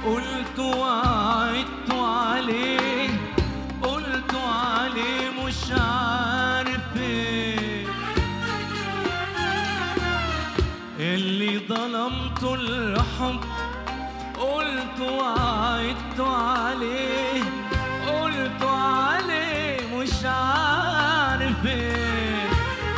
قلت وعدت عليه قلت عليه مش عارف ايه اللي ظلمته الحب قلت وعدت عليه قلت عليه مش عارف ايه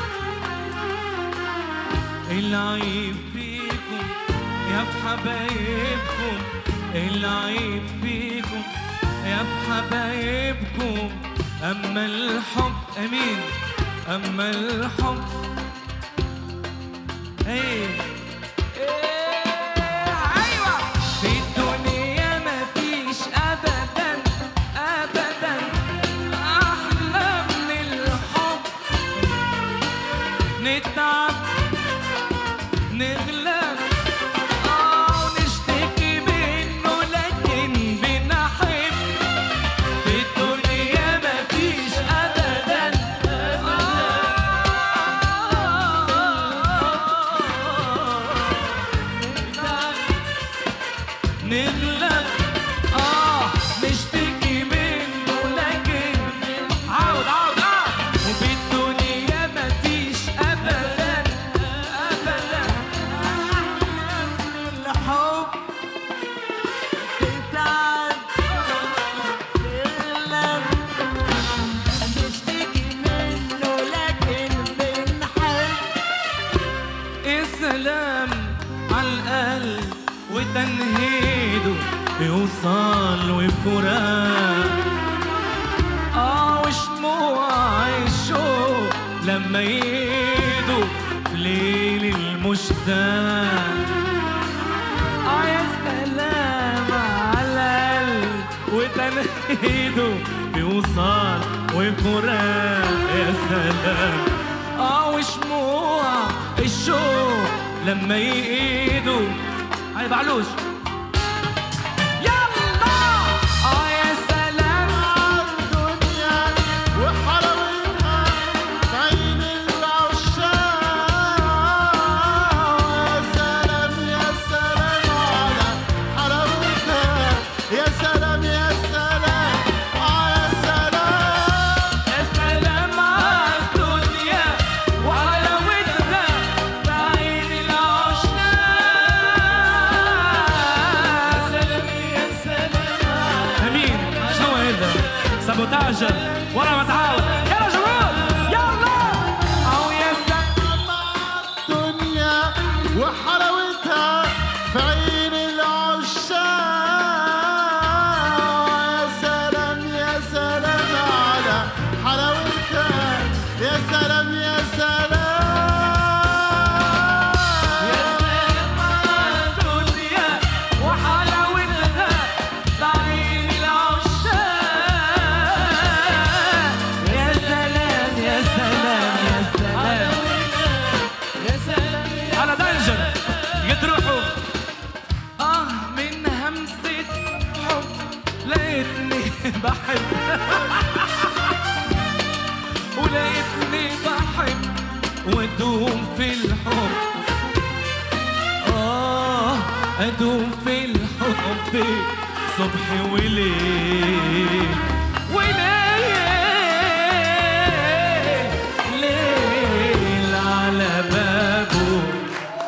العيب فيكم يا في حبايبكم العيب فيكم يا في حبايبكم اما الحب امين اما الحب ايه ايوه في الدنيا مفيش ابدا ابدا احلى من الحب نتعب نغلب اه ونشتكي منه لكن بنحب في الدنيا مفيش ابدا نغلب اه نشتكي منه لكن عاود عاود اه وفي الدنيا مفيش ابدا ابدا الحب تتعب تغلب نشتكي منه لكن بنحب السلام على القلب وتنهيده بيوصل وفراق اه وشموع الشوق لما يدوا في ليل المشتاق اه يا سلام على القلب وتنهيده بيوصل وفراق يا سلام اه وشموع الشوق لما يقيدوا علي بعلوش يلا اه يا سلام الدنيا وحلاوتها عين العشاق يا سلام يا سلام على حلاوتها يا سلام يا سلام آه يا سلام يا سلام على الدنيا وعلى ودها بعين العشاق سلام يا سلام امين شو هذا سابوتاج ورا ما تعاود يلا جمهور يلا او يا سلام الدنيا وحلاوتها في عين العشاق يا سلام يا سلام على حلاوتها يا سلام يا سلام يا سلام على الدنيا وحلاوتها بعين العشاق يا سلام يا سلام يا سلام يا سلام على دنجر يتروحوا اه من همسة حب لقيتني بحب ولقيتني بحب وادوم في الحب آه أدوم في الحب صبح وليل وليل